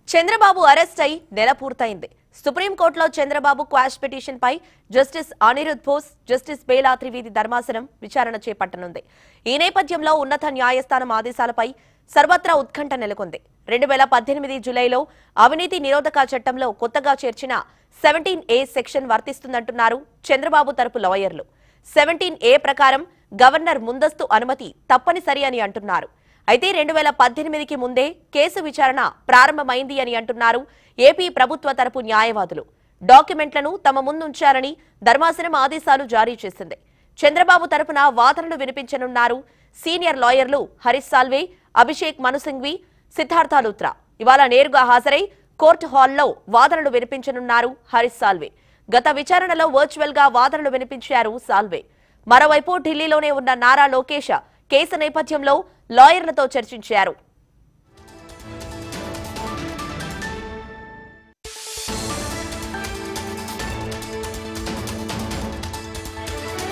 Chandrababu arrest అయి నెల పూర్తయింది సుప్రీంకోర్టులో చంద్రబాబు క్వాష్ పిటిషన్ పై జస్టిస్ అనిరుద్ బోస్ జస్టిస్ బేలా త్రివేది ధర్మాసనం విచారణ చేపట్టనుంది ఈ నేపథ్యంలో ఉన్నత న్యాయస్థానం ఆదేశాలపై సర్వత్రా ఉత్కంఠ నెలకొంది రెండు వేల పద్దెనిమిది జులైలో అవినీతి నిరోధక చట్టంలో కొత్తగా చేర్చిన సెవెంటీన్ ఏ సెక్షన్ వర్తిస్తుందంటున్నారు చంద్రబాబు తరపు లాయర్లు సెవెంటీన్ ఏ ప్రకారం గవర్నర్ ముందస్తు అనుమతి తప్పనిసరి అని అంటున్నారు అయితే రెండు వేల పద్దెనిమిదికి ముందే కేసు విచారణ ప్రారంభమైంది అని అంటున్నారు ఏపీ ప్రభుత్వ తరపు న్యాయవాదులు డాక్యుమెంట్లను తమ ముందుంచారని ధర్మాసనం ఆదేశాలు జారీ చేసింది చంద్రబాబు తరపున వాదనలు వినిపించనున్నారు సీనియర్ లాయర్లు హరీష్ సాల్వే అభిషేక్ మనుసింఘ్వి సిద్ధార్థ లూత్రా ఇవాళ నేరుగా హాజరై కోర్టు హాల్లో వాదనలు వినిపించనున్నారు హరీష్ సాల్వే గత విచారణలో వర్చువల్ గా వాదనలు వినిపించారు సాల్వే మరోవైపు ఢిల్లీలోనే ఉన్న నారా లోకేష్ కేసు నేపథ్యంలో లాయర్లతో చర్చించారు